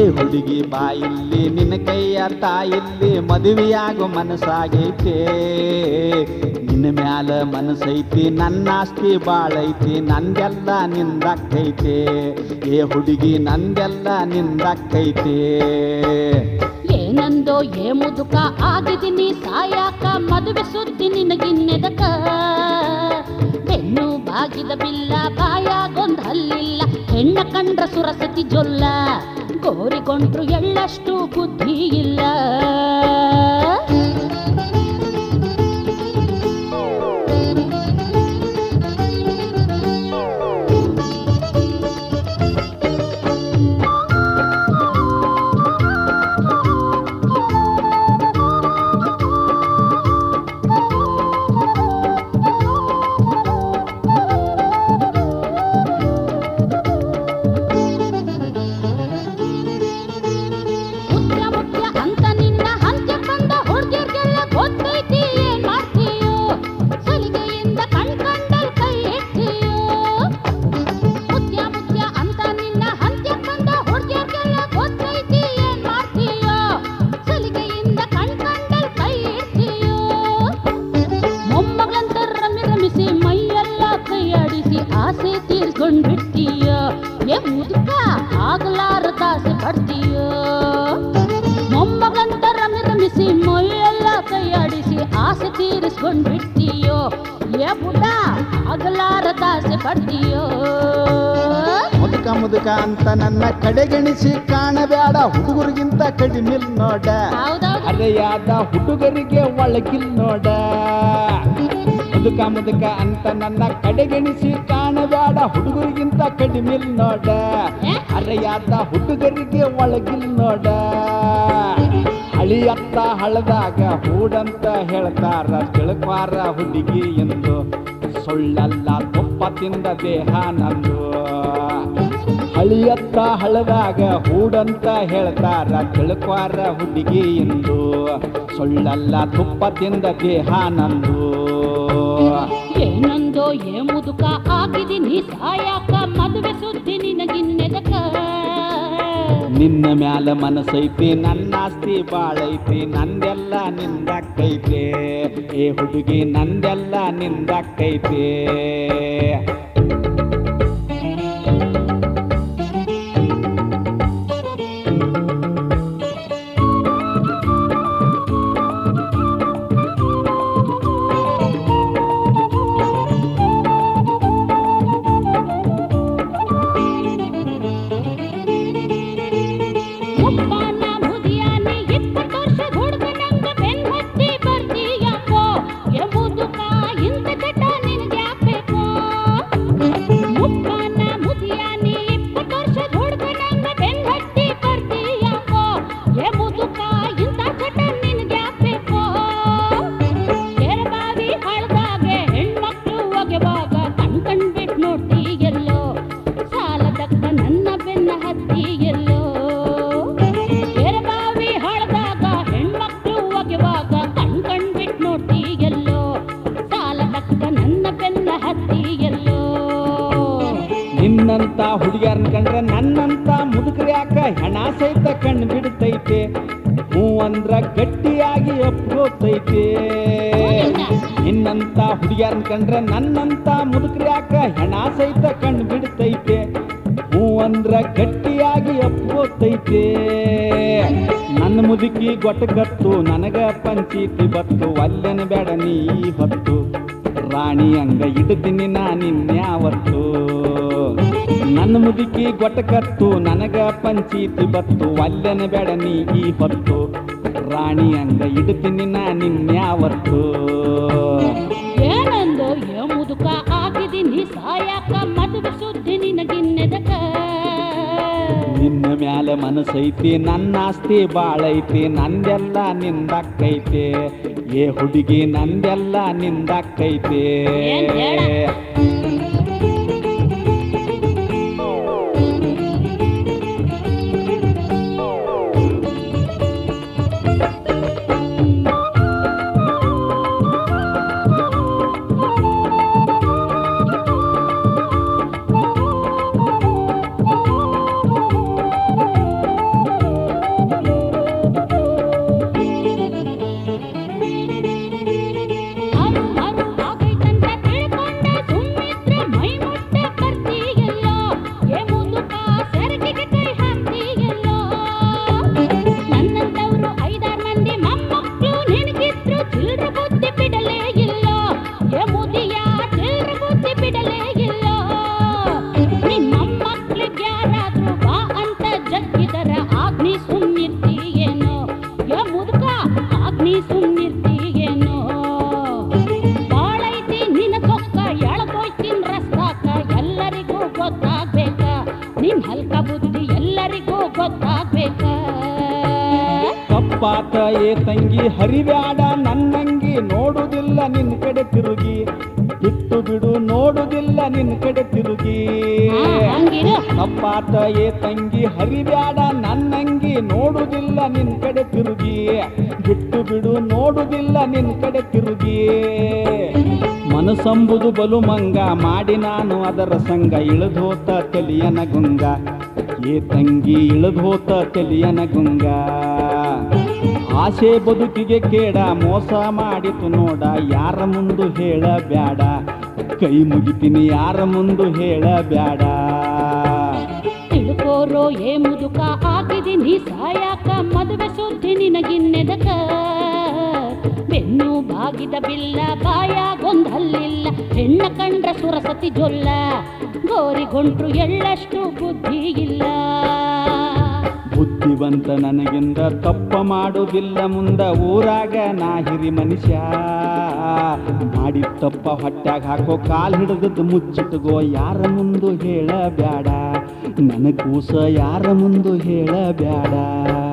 ಹುಡುಗಿ ಬಾಯಿಲ್ಲಿ ನಿನ್ನ ಕೈಯ ತಾಯಿಲ್ಲಿ ಮದುವೆಯಾಗೋ ಮನಸ್ಸಾಗೈತೆ ನಿನ್ನ ಮ್ಯಾಲ ಮನಸ್ಸೈತಿ ನನ್ನ ಆಸ್ತಿ ಬಾಳೈತಿ ನಂದೆಲ್ಲ ನಿಂದಕ್ಕೈತೆ ಏ ಹುಡುಗಿ ನಂದೆಲ್ಲ ನಿಂದಕ್ಕೈತೆ ಏನಂದೋ ಏ ಮುದುಕ ಆಗಿದ್ದೀನಿ ಸಾಯಾಕ ಮದುವೆ ಸುದ್ದಿ ನಿನಗಿನ್ನೆದಕ ಬೆನ್ನು ಬಾಗಿದ ಬಿಲ್ಲ ಬಾಯಾಗೊಂದ್ ಹಲ್ಲಿಲ್ಲ ಹೆಣ್ಣ ಕಂಡ್ರ ಸುರಸತಿ ಜೊಲ್ಲ ಗೋರಿಗೊಂಡ್ರು ಎಳ್ಳಷ್ಟು ಬುದ್ಧಿ ಇಲ್ಲ ಮುಖ್ಯ ಮುಖ್ಯ ಅಂತ ನಿನ್ನ ಹಂಚೆ ಕಂಡ ಹುಡ್ಗಿರ್ಗೆಲ್ಲ ಗೊತ್ತೈತಿ ಏನ್ ಮಾಡ್ತೀಯೋ ಸಲಿಗೆಯಿಂದ ಕಣ್ಕಂಡಲ್ ಕೈ ಎತ್ತೀಯೋ ಮುಖ್ಯ ಮುಖ್ಯ ಅಂತ ನಿನ್ನ ಹಂಚೆ ಕಂಡ ಹುಡ್ಗಿರ್ಗೆಲ್ಲ ಗೊತ್ತೈತಿ ಏನ್ ಮಾಡ್ತೀಯೋ ಸಲಿಗೆಯಿಂದ ಕಣ್ಕಂಡಲ್ ಕೈ ಎತ್ತೀಯೋ ಮೊಮ್ಮಗಳಂತ ರಮಿ ರಮಿಸಿ ಮೈಯೆಲ್ಲ ಕೈಯಾಡಿಸಿ ಆಸೆ ತೀರ್ಸ್ಕೊಂಡ್ಬಿಡ್ತೀಯ ಏ ಮುದುಕ ಆಗಲಾರದಾಸೆ ಪಡ್ತೀಯ ಮೊಮ್ಮಗಳಂತ ರಮಿ ರಮಿಸಿ ಮೈಯೆಲ್ಲ ಕೈಯಾಡಿಸಿ ಆಸೆ ತೀರಿಸ್ಕೊಂಡ್ಬಿಡ್ತೀಯೋ ಏ ಬುಡ ಆಗಲಾರದಾಸೆ ಪಡ್ತೀಯೋ ಮುದುಕ ಮುದುಕ ಅಂತ ನನ್ನ ಕಡೆಗಣಿಸಿ ಕಾಣಬೇಡ ಹುಡುಗರಿಗಿಂತ ಕಡಿಮಿಲ್ ನೋಡ ಹೌದೌದು ಅರೆಯಾದ ಹುಡುಗರಿಗೆ ಒಳಗಿಲ್ ನೋಡ ಮುದುಕ ಮುದುಕ ಅಂತ ನನ್ನ ಕಡೆಗಣಿಸಿ ಕಾಣಬೇಡ ಹುಡುಗರಿಗಿಂತ ಕಡಿಮಿಲ್ ನೋಡ ಅರೆಯಾದ ಹುಡುಗರಿಗೆ ಒಳಗಿಲ್ ನೋಡ ಹಳಿಯತ್ತ ಹಳದಾಗ ಹೂಡಂತ ಹೇಳ್ತಾರ ತಿಳ್ಕ್ವಾರ ಹುಡುಗಿ ಎಂದು ಸುಳ್ಳಲ್ಲ ತುಪ್ಪ ತಿಂದ ದೇಹ ನಂದು ಹಳಿಯತ್ತ ಹಳದಾಗ ಹೂಡಂತ ಹೇಳ್ತಾರ ತಿಳ್ಕ್ವಾರ ಹುಡುಗಿ ಎಂದು ಸುಳ್ಳಲ್ಲ ತುಪ್ಪ ತಿಂದ ದೇಹ ನಂದು ಏನಂದೋ ಏ ಮುದುಕ ಆಗಿದ್ದೀನಿ ಸಾಯಾಕ ಮದುವೆ ಸುದ್ದಿ ನಿನಗಿನ್ನೆದಕ ನಿನ್ನ ಮ್ಯಾಲ ಮನಸ್ಸೈತಿ ನನ್ನ ಆಸ್ತಿ ಬಾಳೈತಿ ನಂದೆಲ್ಲ ನಿಂದಕ್ಕೈತೆ ಏ ಹುಡುಗಿ ನಂದೆಲ್ಲ ನಿಂದಕ್ಕೈತೆ ಮುಪ್ಪಾನ ಮುದಿಯಾನಿ ಇಪ್ಪತ್ತು ವರ್ಷದ ಹುಡುಗನಂಗ ಬೆನ್ ಹತ್ತಿ ಬರ್ತೀಯಪ್ಪೋ ಏ ಮುದುಕ ಇಂಥ ಚಟ ನಿನಗೆ ಯಾಕಬೇಕು ಮುಪ್ಪಾನ ಮುದಿಯಾನಿ ಇಪ್ಪತ್ತು ವರ್ಷದ ಹುಡುಗನಂಗ ಬೆನ್ ಹತ್ತಿ ಬರ್ತೀಯಪ್ಪೋ ಏ ಮುದುಕ ಇಂಥ ಚಟ ನಿನಗೆ ಯಾಕಬೇಕು ಕೆರಬಾವಿ ಹಳದಾಗೆ ಹೆಣ್ಮಕ್ಳು ಒಗೆವಾಗ ಕಣ್ ಕಣ್ಬಿಟ್ ನೋಡ್ತಿ ಎಲ್ಲೋ ಸಾಲದಕ್ಕ ನನ್ನ ಬೆನ್ನ ಹತ್ತಿ ಎಲ್ಲೋ ಕೆರಬಾವಿ ಹಳದಾಗ ಹೆಣ್ಮಕ್ಳು ಒಗೆವಾಗ ಕಣ್ ಕಣ್ಬಿಟ್ ನೋಡ್ತಿ ಎಲ್ಲೋ ಸಾಲದಕ್ಕ ನನ್ನ ಬೆನ್ನ ಹತ್ತಿ ಎಲ್ಲೋ ನಿನ್ನಂತ ಹುಡುಗಿಯರ್ನ ಕಂಡ್ರೆ ನನ್ನಂತ ಮುದುಕರು ಯಾಕ ಹೆಣ ಸಹಿತ ಕಣ್ಣು ಬಿಡ್ತೈತೆ ಹೂ ಅಂದ್ರ ಗಟ್ಟಿಯಾಗಿ ಒಪ್ಕೋತೈತೆ ನಿನ್ನಂತ ಹುಡುಗಿಯರ್ನ ಕಂಡ್ರೆ ನನ್ನಂತ ಮುದುಕರು ಯಾಕ ಹೆಣ ಸಹಿತ ಕಣ್ಣು ಬಿಡ್ತೈತೆ ಹೂ ಅಂದ್ರ ಗಟ್ಟಿಯಾಗಿ ಒಪ್ಕೋತೈತೆ ನನ್ನ ಮುದುಕಿ ಗೊಟ್ಟಗತ್ತು ನನಗ ಪಂಚೀತಿ ಬತ್ತು ಅಲ್ಲೆನ ಬೇಡ ನೀ ಹೊತ್ತು ರಾಣಿ ಹಂಗ ಇಡ್ತೀನಿ ನಾ ನಿನ್ಯಾವತ್ತು ನನ್ನ ಮುದುಕಿ ಗೊಟ್ಟಕತ್ತು ನನಗ ಪಂಚೀತಿ ಬತ್ತು ಅಲ್ಲೆನ ಬೇಡ ನೀ ಈ ಹೊತ್ತು ರಾಣಿ ಹಂಗ ಇಡ್ತೀನಿ ನಾ ನಿನ್ಯಾವತ್ತು ಏನಂದೋ ಏ ಮುದುಕ ಆಗಿದ್ದೀನಿ ಸಾಯಾಕ ಮದುವೆ ಸುದ್ದಿ ನಿನಗಿನ್ನೆದಕ ನಿನ್ನ ಮ್ಯಾಲ ಮನಸ್ಸೈತಿ ನನ್ನ ಆಸ್ತಿ ಬಾಳೈತಿ ನಂದೆಲ್ಲ ನಿಂದಕ್ಕೈತೆ ಏ ಹುಡುಗಿ ನಂದೆಲ್ಲ ನಿಂದಕ್ಕೈತೆ ಏನ್ ಹೇಳ? ಏ ತಂಗಿ ಹರಿಬ್ಯಾಡ ನನ್ನಂಗಿ ನೋಡುವುದಿಲ್ಲ ನಿನ್ನ ಕಡೆ ತಿರುಗಿ ಬಿಟ್ಟು ಬಿಡು ನೋಡುವುದಿಲ್ಲ ನಿನ್ನ ಕಡೆ ತಿರುಗಿ ಹಾ, ಹಂಗಿರು ತಪ್ಪಾತ ಏ ತಂಗಿ ಹರಿಬ್ಯಾಡ ನನ್ನಂಗಿ ನೋಡುವುದಿಲ್ಲ ನಿನ್ ಕಡೆ ತಿರುಗಿ ಬಿಟ್ಟು ಬಿಡು ನೋಡುವುದಿಲ್ಲ ನಿನ್ ಕಡೆ ತಿರುಗಿ ಮನಸಂಬುದು ಬಲು ಮಂಗ ಮಾಡಿ ನಾನು ಅದರ ಸಂಗ ಇಳಿದೋತ ತಲಿಯನ ಗುಂಗ ಏ ತಂಗಿ ಇಳಿದೋತ ತಲಿಯನ ಗುಂಗ ಆಸೆ ಬದುಕಿಗೆ ಕೇಡ ಮೋಸ ಮಾಡಿತು ನೋಡ ಯಾರ ಮುಂದು ಹೇಳ ಬ್ಯಾಡ ಕೈ ಮುಗಿತೀನಿ ಯಾರ ಮುಂದು ಹೇಳ ಬ್ಯಾಡ ತಿಳ್ಕೋರೋ ಏ ಮುದುಕ ಆಗಿದ್ದೀನಿ ಸಾಯಾಕ ಮದುವೆ ಸುದ್ದಿ ನಿನಗಿನ್ನೆದಕ ಬೆನ್ನು ಬಾಗಿದ ಬಿಲ್ಲ ಬಾಯಾಗೊಂದಲ್ಲಿಲ್ಲ ಹೆಣ್ಣ ಕಂಡ್ರ ಸುರಸತಿ ಜೊಲ್ಲ ಗೋರಿಗೊಂಡ್ರು ಎಳ್ಳಷ್ಟು ಬುದ್ಧಿ ಇಲ್ಲ ಬುದ್ಧಿವಂತ ನನಗಿಂದ ತಪ್ಪ ಮಾಡುವುದಿಲ್ಲ ಮುಂದ ಊರಾಗ ನಾ ಹಿರಿ ಮನುಷ್ಯ ಮಾಡಿ ತಪ್ಪ ಹೊಟ್ಯಾಗ ಹಾಕೋ ಕಾಲ್ ಹಿಡಿದದ್ದು ಮುಚ್ಚಿಟ್ಗೋ ಯಾರ ಮುಂದು ಹೇಳ ಬ್ಯಾಡ ನನ್ನ ಕೂಸ ಯಾರ ಮುಂದು ಹೇಳ ಬ್ಯಾಡ